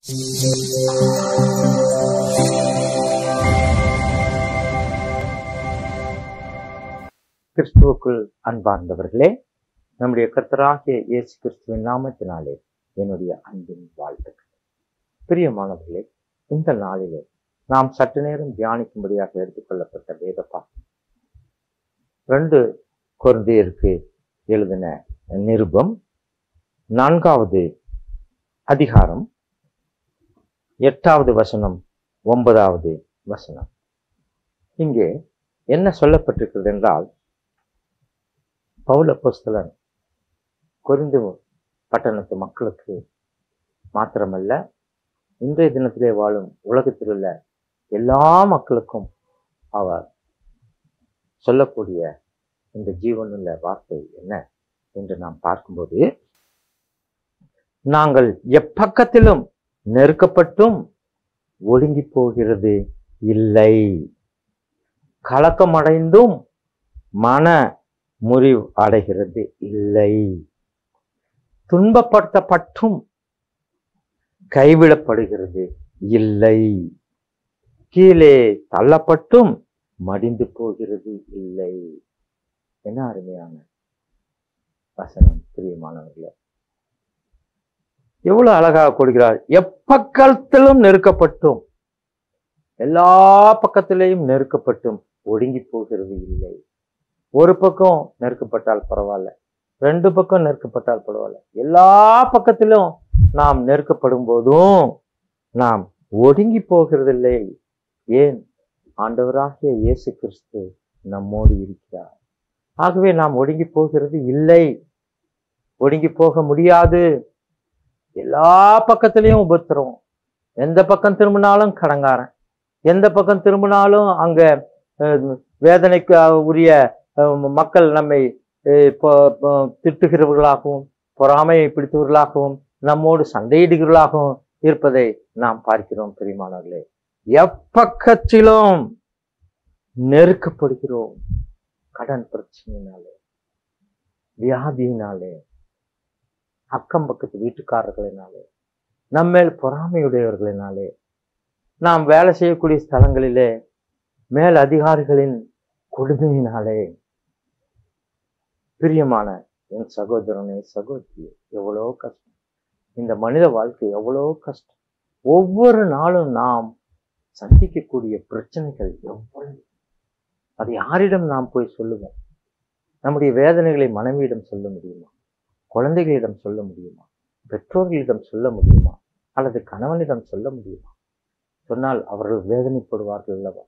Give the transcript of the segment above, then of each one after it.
கிறிஸ்துவுக்குள் அன்பார்ந்தவர்களே நம்முடைய கர்த்தராகிய இயேசு கிறிஸ்துவின் நாமத்தினாலே என்னுடைய அன்பின் வாழ்த்துக்கள் பிரியமானவர்களே இந்த நாளிலே நாம் சற்று நேரம் தியானிக்கும்படியாக எடுத்துக்கொள்ளப்பட்ட வேதப்பா ரெண்டு கொருந்தியருக்கு எழுதின நிருபம் நான்காவது அதிகாரம் எட்டாவது வசனம் ஒன்பதாவது வசனம் இங்கே என்ன சொல்லப்பட்டிருக்கிறது என்றால் பவுல புஸ்தலன் கொரிந்து பட்டணத்து மக்களுக்கு மாத்திரமல்ல இன்றைய தினத்திலே வாழும் உலகத்தில் உள்ள எல்லா மக்களுக்கும் அவர் சொல்லக்கூடிய இந்த ஜீவனுள்ள வார்த்தை என்ன என்று நாம் பார்க்கும்போது நாங்கள் எப்பக்கத்திலும் நெருக்கப்பட்டும் ஒடுங்கி போகிறது இல்லை கலக்கமடைந்தும் மன முறிவு அடைகிறது இல்லை துன்பப்படுத்தப்பட்டும் கைவிடப்படுகிறது இல்லை கீழே தள்ளப்பட்டும் மடிந்து போகிறது இல்லை என்ன அருமையான வசனம் பிரியமானவர்களே எவ்வளவு அழகாக கொடுக்கிறார் எப்பக்கத்திலும் நெருக்கப்பட்டும் எல்லா பக்கத்திலேயும் நெருக்கப்பட்டும் ஒடுங்கி போகிறது இல்லை ஒரு பக்கம் நெருக்கப்பட்டால் பரவாயில்ல ரெண்டு பக்கம் நெருக்கப்பட்டால் பரவாயில்ல எல்லா பக்கத்திலும் நாம் நெருக்கப்படும் போதும் நாம் ஒடுங்கி போகிறதில்லை ஏன் ஆண்டவராகிய இயேசு கிறிஸ்து நம்மோடு இருக்கிறார் ஆகவே நாம் ஒடுங்கி போகிறது இல்லை ஒடுங்கி போக முடியாது எல்லா பக்கத்திலையும் உபத்திரம் எந்த பக்கம் திரும்பினாலும் கடங்காரன் எந்த பக்கம் திரும்பினாலும் அங்க அஹ், வேதனைக்கு உரிய அஹ், மக்கள் நம்மை அஹ், பொ- பொ- திட்டுகிறவர்களாகவும் பொறாமையை பிடித்தவர்களாகவும் நம்மோடு சண்டையிடுகிறவர்களாகவும் இருப்பதை நாம் பார்க்கிறோம் பெரியமானவர்களே எப்பக்கத்திலும் நெருக்கப்படுகிறோம் கடன் பிரச்சனையினாலே வியாதியினாலே அக்கம் பக்கத்து வீட்டுக்காரர்களினாலே நம்மேல் பொறாமையுடையவர்களினாலே நாம் வேலை செய்யக்கூடிய ஸ்தலங்களிலே மேல் அதிகாரிகளின் கொடுமையினாலே பிரியமான என் சகோதரனே சகோதரியே எவ்வளோ கஷ்டம் இந்த மனித வாழ்க்கை எவ்வளோ கஷ்டம் ஒவ்வொரு நாளும் நாம் சந்திக்கக்கூடிய பிரச்சனைகள் எவ்வளவு அது யாரிடம் நாம் போய் சொல்லுவோம் நம்முடைய வேதனைகளை மனைவியிடம் சொல்ல முடியுமா குழந்தைகளிடம் சொல்ல முடியுமா பெற்றோர்களிடம் சொல்ல முடியுமா அல்லது கணவனிடம் சொல்ல முடியுமா சொன்னால் அவர்கள் வேதனைப்படுவார்கள் அல்லவா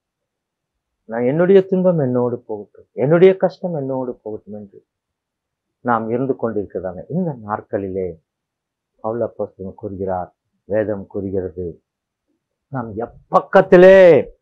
நான் என்னுடைய துன்பம் என்னோடு போகட்டும் என்னுடைய கஷ்டம் என்னோடு போகட்டும் என்று நாம் இருந்து கொண்டிருக்கிறதான இந்த நாட்களிலே பவுல அப்போஸ்தலன் கூறுகிறார் வேதம் கூறுகிறது நாம் எப்பக்கத்திலே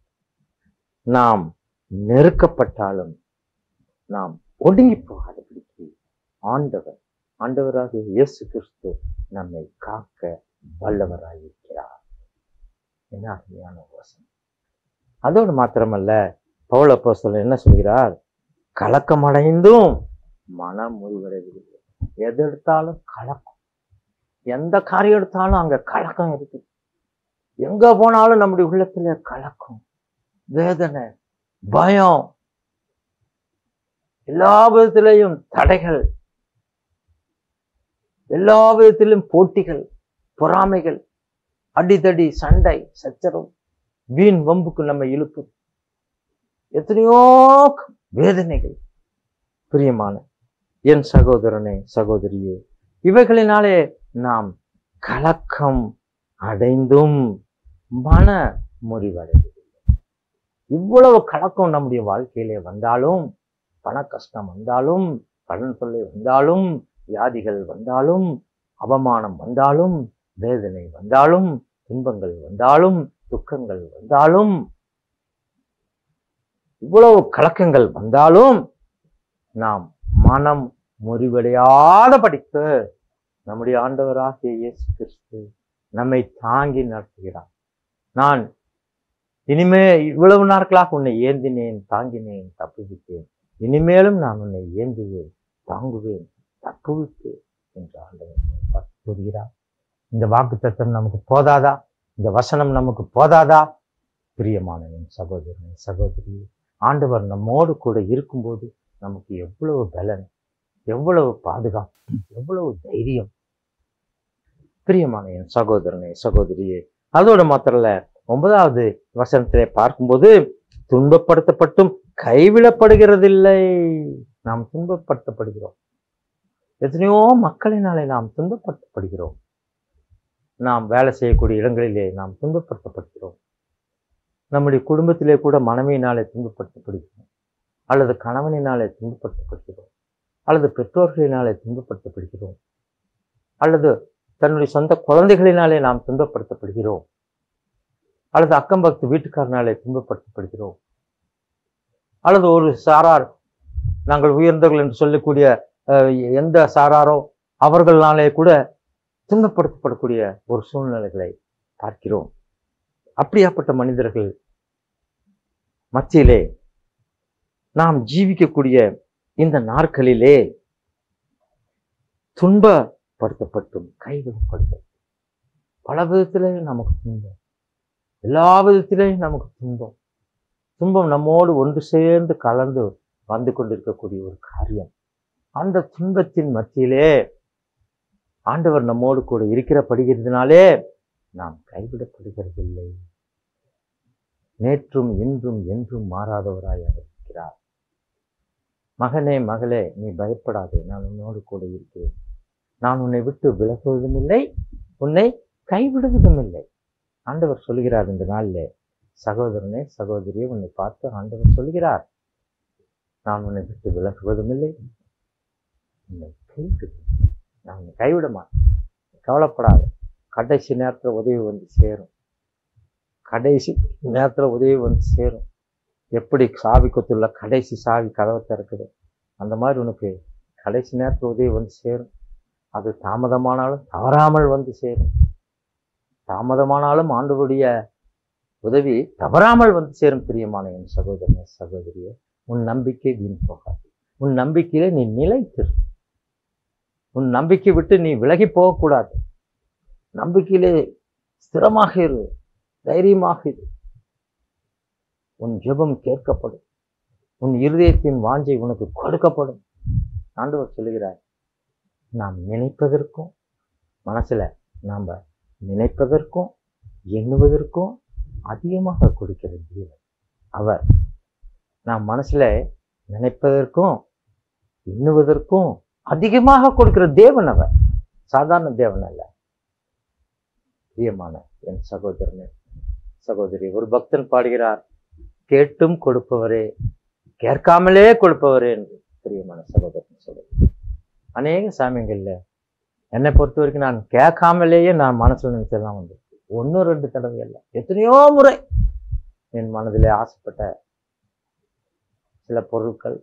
நாம் நெருக்கப்பட்டாலும் நாம் ஒடுங்கி போகாதபடிக்கு ஆண்டவர் ஆண்டவராகிய இயேசு கிறிஸ்து நம்மை காக்க வல்லவராயிருக்கிறார் என்ன அருமையான வசனம் அதோடு மாத்திரமல்ல பவுல அப்போஸ்தலன் என்ன சொல்கிறார் கலக்கமடைந்தும் மனம் முறிவடைவதில்லை எது எடுத்தாலும் கலக்கம் எந்த காரியம் எடுத்தாலும் அங்க கலக்கம் இருக்கு எங்க போனாலும் நம்முடைய உள்ளத்துல கலக்கம் வேதனை பயம் எல்லா விதத்திலையும் தடைகள் எல்லா விதத்திலும் போட்டிகள் பொறாமைகள் அடிதடி சண்டை சச்சரவு வீண் வம்புக்கு நம்ம இழுப்பு எத்தனையோ வேதனைகள் பிரியமான என் சகோதரனே சகோதரியே இவைகளினாலே நாம் கலக்கம் அடைந்தும் மன முறிவடைவதில்லை இவ்வளவு கலக்கம் நம்முடைய வாழ்க்கையிலே வந்தாலும் பண கஷ்டம் வந்தாலும் கடன் தொல்லை வந்தாலும் வியாதிகள் வந்தாலும் அவமானம் வந்தாலும் வேதனை வந்தாலும் துன்பங்கள் வந்தாலும் துக்கங்கள் வந்தாலும் இவ்வளவு கலக்கங்கள் வந்தாலும் நாம் மனம் முறிவடையாத படித்து நம்முடைய ஆண்டவராகிய இயேசு கிறிஸ்து நம்மை தாங்கி நடத்துகிறார் நான் இனிமே இவ்வளவு நாட்களாக உன்னை ஏந்தினேன் தாங்கினேன் தப்புவித்தேன் இனிமேலும் நான் உன்னை ஏந்துவேன் தாங்குவேன் தப்புவிப்பேன் என்று ஆண்டவர் பார்த்து கூறுகிறார் இந்த வாக்குத்தத்தம் நமக்கு போதாதா இந்த வசனம் நமக்கு போதாதா பிரியமான என் சகோதரன் சகோதரி ஆண்டவர் நம்மோடு கூட இருக்கும்போது நமக்கு எவ்வளவு பலன் எவ்வளவு பாதுகாப்பு எவ்வளவு தைரியம் பிரியமான என் சகோதரனே சகோதரியே அதோட மாத்திரம் இல்ல ஒன்பதாவது வசனத்திலே பார்க்கும்போது துன்பப்படுத்தப்பட்டும் கைவிடப்படுகிறதில்லை நாம் துன்பப்படுத்தப்படுகிறோம் எத்தனையோ மக்களினாலே நாம் துன்பப்படுத்தப்படுகிறோம் நாம் வேலை செய்யக்கூடிய இடங்களிலே நாம் துன்பப்படுத்தப்படுகிறோம் நம்முடைய குடும்பத்திலே கூட மனைவியினாலே துன்பப்படுத்தப்படுகிறோம் அல்லது கணவனினாலே துன்பப்படுத்தப்படுகிறோம் அல்லது பெற்றோர்களினாலே துன்பப்படுத்தப்படுகிறோம் அல்லது தன்னுடைய சொந்த குழந்தைகளினாலே நாம் துன்பப்படுத்தப்படுகிறோம் அல்லது அக்கம் பக்கத்து வீட்டுக்காரனாலே துன்பப்படுத்தப்படுகிறோம் அல்லது ஒரு சாரார் நாங்கள் உயர்ந்தவர்கள் என்று சொல்லக்கூடிய அஹ், எந்த சாராரோ அவர்களாலே கூட துன்பப்படுத்தப்படக்கூடிய ஒரு சூழ்நிலைகளை பார்க்கிறோம் அப்படியாப்பட்ட மனிதர்கள் மத்தியிலே நாம் ஜீவிக்கக்கூடிய இந்த நாட்களிலே துன்பப்படுத்தப்பட்டும் கைவிடப்படுகிறது பல விதத்திலே நமக்கு துன்பம் எல்லா விதத்திலேயும் நமக்கு துன்பம் துன்பம் நம்மோடு ஒன்று சேர்ந்து கலந்து வந்து கொண்டிருக்கக்கூடிய ஒரு காரியம் அந்த துன்பத்தின் மத்தியிலே ஆண்டவர் நம்மோடு கூட இருக்கிறபடுகிறதுனாலே நாம் கைவிடப்படுகிறதில்லை நேற்றும் இன்றும் என்றும் மாறாதவராய் அவர் இருக்கிறார் மகனே மகளே நீ பயப்படாதே நான் உன்னோடு கூட இருக்கிறேன் நான் உன்னை விட்டு விலகுவதும் இல்லை உன்னை கைவிடுவதும் இல்லை ஆண்டவர் சொல்கிறார் இந்த நாளிலே சகோதரனே சகோதரியே உன்னை பார்த்து ஆண்டவர் சொல்கிறார் நான் உன்னை விட்டு விலகுவதும் இல்லை உன்னை கைவிடுவேன் நான் உன்னை கைவிட மாட்டேன் கவலைப்படாத கடைசி நேரத்தில் உதவி வந்து சேரும் கடைசி நேரத்தில் உதவி வந்து சேரும் எப்படி சாவி கொத்துள்ள கடைசி சாவி கதவை திறக்குது அந்த மாதிரி உனக்கு கடைசி நேரத்தில் உதவி வந்து சேரும் அது தாமதமானாலும் தவறாமல் வந்து சேரும் தாமதமானாலும் ஆண்டவருடைய உதவி தவறாமல் வந்து சேரும் பிரியமான என் சகோதரனே சகோதரியே உன் நம்பிக்கை வீண் போகாது உன் நம்பிக்கையில நீ நிலைத்திரு உன் நம்பிக்கை விட்டு நீ விலகி போகக்கூடாது நம்பிக்கையிலே ஸ்திரமாக இரு தைரியமாக இரு உன் ஜெபம் கேட்கப்படும் உன் இருதயத்தின் வாஞ்சை உனக்கு கொடுக்கப்படும் ஆண்டவர் சொல்லுகிறார் நாம் நினைப்பதற்கும் மனசுல நாம நினைப்பதற்கும் எண்ணுவதற்கும் அதிகமாக கொடுக்கிற தேவன் அவர் நாம் மனசுல நினைப்பதற்கும் எண்ணுவதற்கும் அதிகமாக கொடுக்கிற தேவன் அவர் சாதாரண தேவன் அல்ல பிரியமான என் சகோதரனே சகோதரி ஒரு பக்தன் பாடுகிறார் கேட்டும் கொடுப்பவரே கேட்காமலே கொடுப்பவரே என்று பிரியமான சகோதரன் சொல்லுது அநேக சாமியங்கள்ல என்னை பொறுத்த வரைக்கும் நான் கேட்காமலேயே நான் மனசுல நினைச்சதெல்லாம் வந்து ஒன்றும் ரெண்டு தடவை அல்ல எத்தனையோ முறை என் மனதிலே ஆசைப்பட்ட சில பொருட்கள்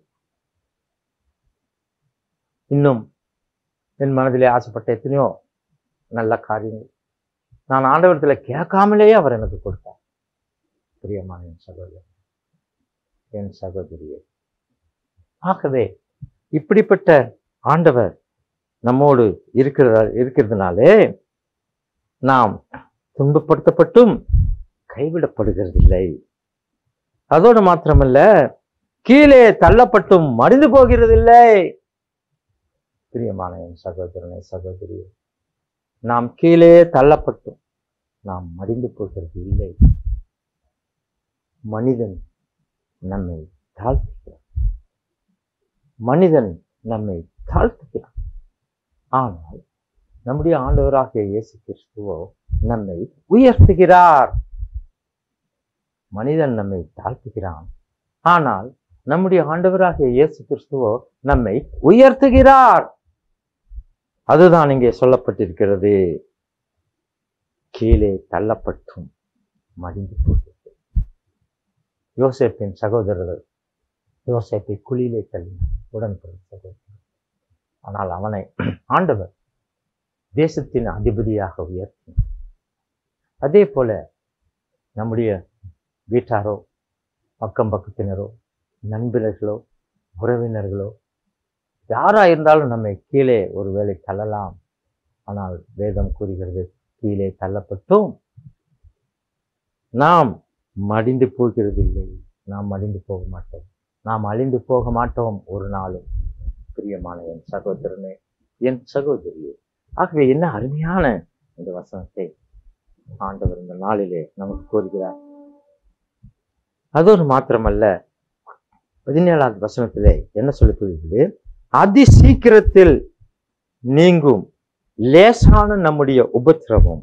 இன்னும் என் மனதிலே ஆசைப்பட்ட எத்தனையோ நல்ல காரியங்கள் நான் ஆண்டவரத்தில் கேட்காமலேயே அவர் எனக்கு கொடுத்தார் பிரியமான என் சகோதரர் என் சகோதரியே ஆகவே இப்படிப்பட்ட ஆண்டவர் நம்மோடு இருக்கிறதா இருக்கிறதுனாலே நாம் துன்பப்படுத்தப்பட்டும் கைவிடப்படுகிறதில்லை அதோடு மாத்திரமல்ல கீழே தள்ளப்பட்டும் மடிந்து போகிறதில்லை பிரியமான என் சகோதரனை சகோதரி நாம் கீழே தள்ளப்பட்டும் நாம் மடிந்து போகிறது இல்லை மனிதன் நம்மை தாழ்த்துகிறான் மனிதன் நம்மை தாழ்த்துகிறான் ஆனால் நம்முடைய ஆண்டவராகிய இயேசு கிறிஸ்துவோ நம்மை உயர்த்துகிறார் மனிதன் நம்மை தாழ்த்துகிறான் ஆனால் நம்முடைய ஆண்டவராகிய இயேசு கிறிஸ்துவோ நம்மை உயர்த்துகிறார் அதுதான் இங்கே சொல்லப்பட்டிருக்கிறது கீழே தள்ளப்பட்டும் மடிந்து போகிறது யோசேப்பின் சகோதரர்கள் யோசேப்பை குழியிலே தள்ளினார் உடன்பிறந்த சகோதரர் ஆனால் அவனை ஆண்டவர் தேசத்தின் அதிபதியாக உயர்த்தினார் அதே போல நம்முடைய வீட்டாரோ பக்கம் பக்கத்தினரோ நண்பர்களோ உறவினர்களோ யாரா இருந்தாலும் நம்மை கீழே ஒருவேளை தள்ளலாம் ஆனால் வேதம் கூறுகிறது கீழே தள்ளப்பட்டும் நாம் மடிந்து போகிறதில்லை நாம் மடிந்து போக மாட்டோம் நாம் அழிந்து போக மாட்டோம் ஒரு நாளும் பிரியமான என் சகோதரனே என் சகோதரியே ஆகவே என்ன அருமையான இந்த வசனத்தை ஆண்டவர் இந்த நாளிலே நமக்கு கூறுகிறார் அதோடு மாத்திரமல்ல பதினேழாவது வசனத்திலே என்ன சொல்லப்படுகிறது அதி சீக்கிரத்தில் நீங்கும் லேசான நம்முடைய உபத்திரவம்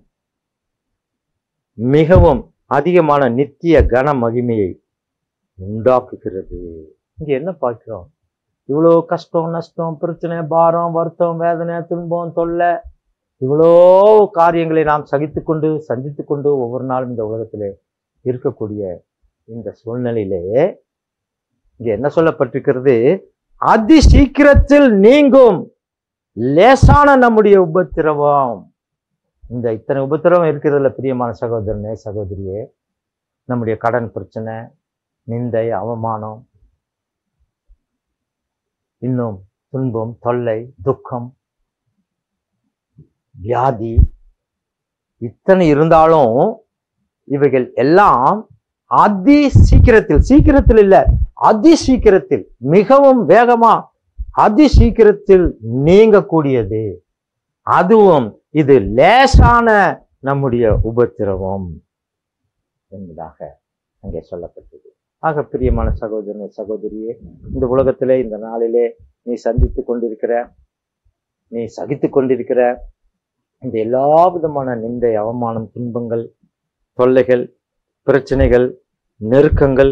மிகவும் அதிகமான நித்திய கன மகிமையை உண்டாக்குகிறது இங்க என்ன பார்க்கிறோம் இவ்வளோ கஷ்டம் நஷ்டம் பிரச்சனை பாரம் வருத்தம் வேதனை துன்பம் தொல்லை இவ்வளோ காரியங்களை நாம் சகித்துக் கொண்டு சந்தித்துக் கொண்டு ஒவ்வொரு நாளும் இந்த உலகத்திலே இருக்கக்கூடிய இந்த சூழ்நிலையிலே இங்க என்ன சொல்லப்பட்டிருக்கிறது அதி சீக்கிரத்தில் நீங்கும் லேசான நம்முடைய உபத்திரவம் இந்த இத்தனை உபத்திரவம் இருக்கிறதுல பிரியமான சகோதரனே சகோதரியே நம்முடைய கடன் பிரச்சனை நிந்தை அவமானம் இன்னும் துன்பம் தொல்லை துக்கம் வியாதி இத்தனை இருந்தாலும் இவைகள் எல்லாம் அதி சீக்கிரத்தில் சீக்கிரத்தில் இல்ல அதி சீக்கிரத்தில் மிகவும் வேகமா அதி சீக்கிரத்தில் நீங்கக்கூடியது அதுவும் இது லேசான நம்முடைய உபத்திரவம் என்பதாக அங்கே சொல்லப்பட்டது ஆக பிரியமான சகோதரனே சகோதரியே இந்த உலகத்திலே இந்த நாளிலே நீ சந்தித்துக் கொண்டிருக்கிற நீ சகித்துக் கொண்டிருக்கிற இந்த எல்லா விதமான நிந்தை அவமானம் துன்பங்கள் தொல்லைகள் பிரச்சனைகள் நெருக்கங்கள்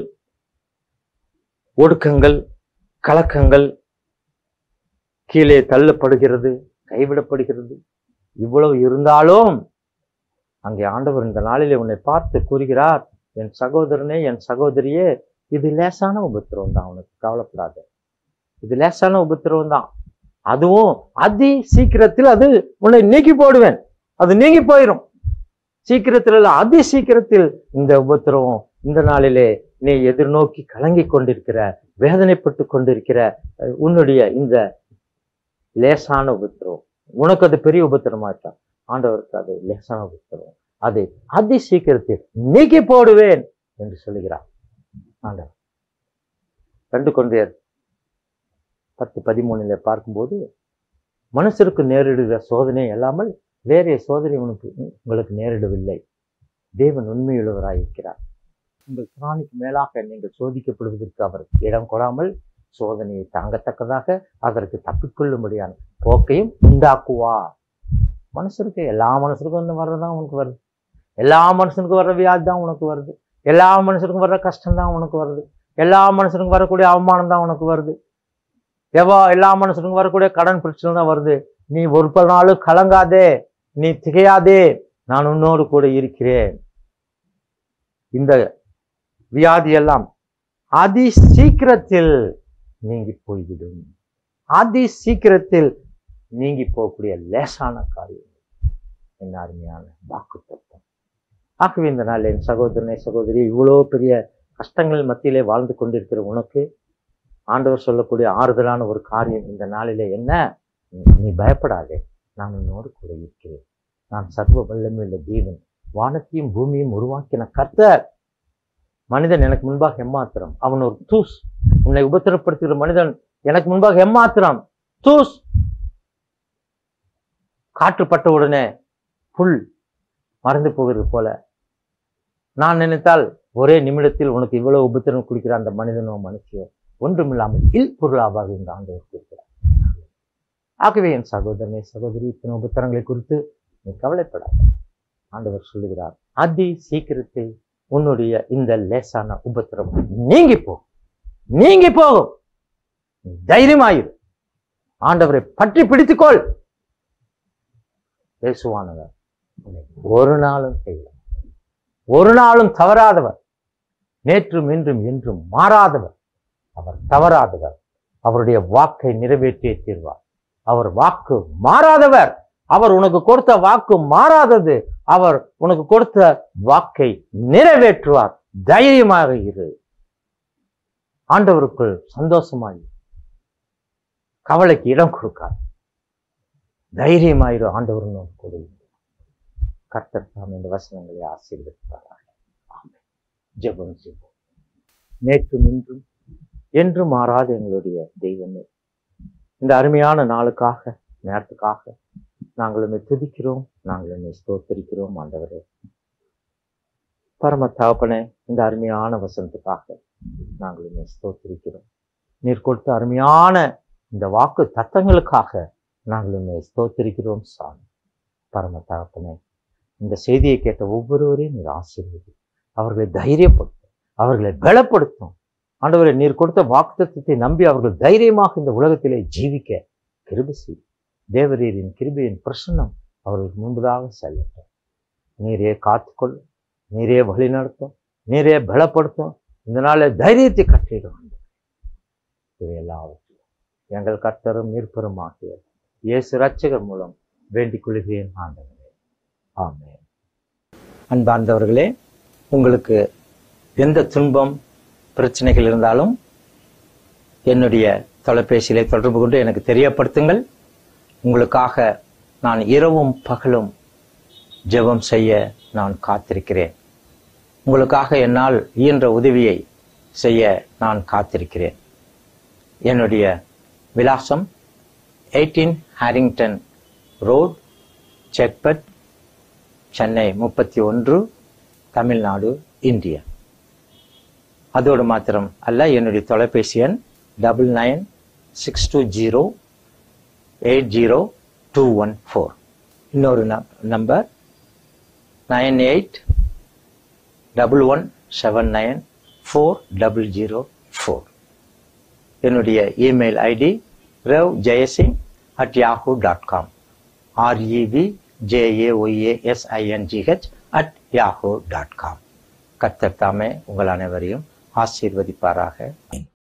ஒடுக்கங்கள் கலக்கங்கள் கீழே தள்ளப்படுகிறது கைவிடப்படுகிறது இவ்வளவு இருந்தாலும் அங்கே ஆண்டவர் இந்த நாளிலே உன்னை பார்த்து கூறுகிறார் என் சகோதரனே என் சகோதரியே இது லேசான உபத்திரவம் தான் உனக்கு கவலைப்படாத இது லேசான உபத்திரவம் தான் அதுவும் அதி சீக்கிரத்தில் அது உன்னை நீக்கி போடுவேன் அது நீங்கி போயிடும் சீக்கிரத்தில் இல்ல அதி சீக்கிரத்தில் இந்த உபத்திரவம் இந்த நாளிலே நீ எதிர்நோக்கி கலங்கி கொண்டிருக்கிற வேதனைப்பட்டு கொண்டிருக்கிற அஹ், உன்னுடைய இந்த லேசான உபத்திரவம் உனக்கு அது பெரிய உபத்திரமாட்டான் ஆண்டவருக்கு அது லேசான உபத்திரவம் அதை அதி சீக்கிரத்தில் நீக்கி போடுவேன் என்று சொல்லுகிறார் ஆண்டவர் கண்டு கொண்டே பத்து பதிமூணுல பார்க்கும்போது மனுஷருக்கு நேரிடுகிற சோதனை அல்லாமல் வேறே சோதனை உனக்கு உங்களுக்கு நேரிடவில்லை தேவன் உண்மையுள்ளவராயிருக்கிறார் உங்கள் திராணிக்கு மேலாக நீங்கள் சோதிக்கப்படுவதற்கு அவர் இடம் கொடாமல் சோதனையை தாங்கத்தக்கதாக அதற்கு தப்பிக்கொள்ளும்படியான போக்கையும் உண்டாக்குவார் மனுஷருக்கு எல்லா மனுஷருக்கும் வந்து வர்றதுதான் உனக்கு வருது எல்லா மனுஷனுக்கும் வர்ற வியாதி தான் உனக்கு வருது எல்லா மனுஷருக்கும் வர்ற கஷ்டம் தான் உனக்கு வருது எல்லா மனுஷனுக்கும் வரக்கூடிய அவமானம் தான் உனக்கு வருது எவா எல்லா மனுஷனுக்கும் வரக்கூடிய கடன் பிரச்சனை தான் வருது நீ ஒரு பல நாளும் கலங்காதே நீ திகையாதே நான் உன்னோடு கூட இருக்கிறேன் இந்த வியாதி எல்லாம் அதி சீக்கிரத்தில் நீங்கி போய்விடும் அதி சீக்கிரத்தில் நீங்கி போகக்கூடிய லேசான காரியம் என்ன அருமையான வாக்கு தத்துவம் ஆகவே இந்த நாள் என் சகோதரனே சகோதரி இவ்வளோ பெரிய கஷ்டங்கள் மத்தியிலே வாழ்ந்து கொண்டிருக்கிற உனக்கு ஆண்டவர் சொல்லக்கூடிய ஆறுதலான ஒரு காரியம் இந்த நாளிலே என்ன நீ- நீ பயப்படாதே நான் உன்னோடு கூட இருக்கிறேன் நான் சர்வ வல்லமையுள்ள தேவன் வானத்தையும் பூமியும் உருவாக்கின கர்த்தர் மனிதன் எனக்கு முன்பாக எம்மாத்திரம் அவன் ஒரு தூஸ் உன்னை உபத்திரப்படுத்துகிற மனிதன் எனக்கு முன்பாக எம்மாத்திரம் தூஸ் காற்றுப்பட்ட உடனே புல் மறந்து போகிறது போல நான் நினைத்தால் ஒரே நிமிடத்தில் உனக்கு இவ்வளவு உபத்திரம் குடிக்கிற அந்த மனிதனோ மனுஷியோ ஒன்றுமில்லாமல் இல் பொருளாவாக இந்த ஆண்டவர் கொடுக்கிறார் ஆகவே என் சகோதரனே சகோதரி இத்தனை உபத்திரங்களை குறித்து நீ கவலைப்படாத ஆண்டவர் சொல்லுகிறார் அதி சீக்கிரத்தில் உன்னுடைய இந்த லேசான உபத்திரம் நீங்கி போ நீங்கி போகும் நீ தைரியமாயிரு ஆண்டவரை பற்றி பிடித்துக்கொள் பேசுவானவர் உன்னை ஒரு நாளும் செய்யல ஒரு நாளும் தவறாதவர் நேற்றும் இன்றும் என்றும் மாறாதவர் அவர் தவறாதவர் அவருடைய வாக்கை நிறைவேற்றியே தீர்வார் அவர் வாக்கு மாறாதவர் அவர் உனக்கு கொடுத்த வாக்கு மாறாதது அவர் உனக்கு கொடுத்த வாக்கை நிறைவேற்றுவார் தைரியமாக இரு ஆண்டவருக்குள் சந்தோஷமாய் இரு. கவலைக்கு இடம் கொடுக்காது தைரியமாயிரு ஆண்டவர் உன்னோடு கூட இருக்கிறார். கர்த்தர் தாம் இந்த வசனங்களை ஆசீர்வதிப்பாராக ஆமென் ஜெபம் செய்வோம் நேற்றும் இன்றும் என்றும் மாறாத எங்களுடைய தெய்வமே இந்த அருமையான நாளுக்காக நேரத்துக்காக நாங்கள் உண்மை துதிக்கிறோம் நாங்கள் உண்மை ஸ்தோத்தரிக்கிறோம் ஆண்டவரே பரம தகப்பனே இந்த அருமையான வசனத்துக்காக நாங்கள் உண்மை ஸ்தோத்தரிக்கிறோம் நீர் கொடுத்த அருமையான இந்த வாக்கு தத்தங்களுக்காக நாங்கள் உண்மை ஸ்தோத்தரிக்கிறோம் சாமி பரம தகப்பனே இந்த செய்தியை கேட்ட ஒவ்வொருவரையும் நீர் ஆசீர்வதி அவர்களை தைரியப்படுத்தும் அவர்களை பலப்படுத்தும் ஆண்டவரை நீர் கொடுத்த வாக்குத்தத்தை நம்பி அவர்கள் தைரியமாக இந்த உலகத்திலே ஜீவிக்க கிருபை செய்யும் தேவரீரின் கிருபையின் பிரசன்னம் அவர்களுக்கு முன்பதாக செல்லட்டும் நீரே காத்துக்கொள்ளும் நீரே வழி நடத்தும் நீரே பலப்படுத்தும் இந்த நாளில் தைரியத்தை கட்டிடும் இது எல்லாவற்றையும் எங்கள் கர்த்தரும் மீட்பரும் ஆகிய இயேசு ரட்சகர் மூலம் வேண்டிக் கொள்கிறேன் ஆண்டவரே ஆமென் அன்பார்ந்தவர்களே உங்களுக்கு எந்த துன்பம் பிரச்சனைகள் இருந்தாலும் என்னுடைய தொலைபேசியிலே தொடர்பு கொண்டு எனக்கு தெரியப்படுத்துங்கள் உங்களுக்காக நான் இரவும் பகலும் ஜெபம் செய்ய நான் காத்திருக்கிறேன் உங்களுக்காக என்னால் இயன்ற உதவியை செய்ய நான் காத்திருக்கிறேன் என்னுடைய விலாசம் eighteen Harrington road Chetpet Chennai முப்பத்தி ஒன்று தமிழ்நாடு இந்தியா அதோடு மாத்திரம் அல்ல என்னுடைய தொலைபேசி எண் double nine six two zero eight zero two one four இன்னொரு number nine eight double one seven nine four double zero four என்னுடைய email ID ரவ் Jayasingh at Yahoo dot com REV JAYASINGH at Yahoo dot com கத்தர் தாமே உங்கள் அனைவரையும் ஆசீர்வதிப்பாராக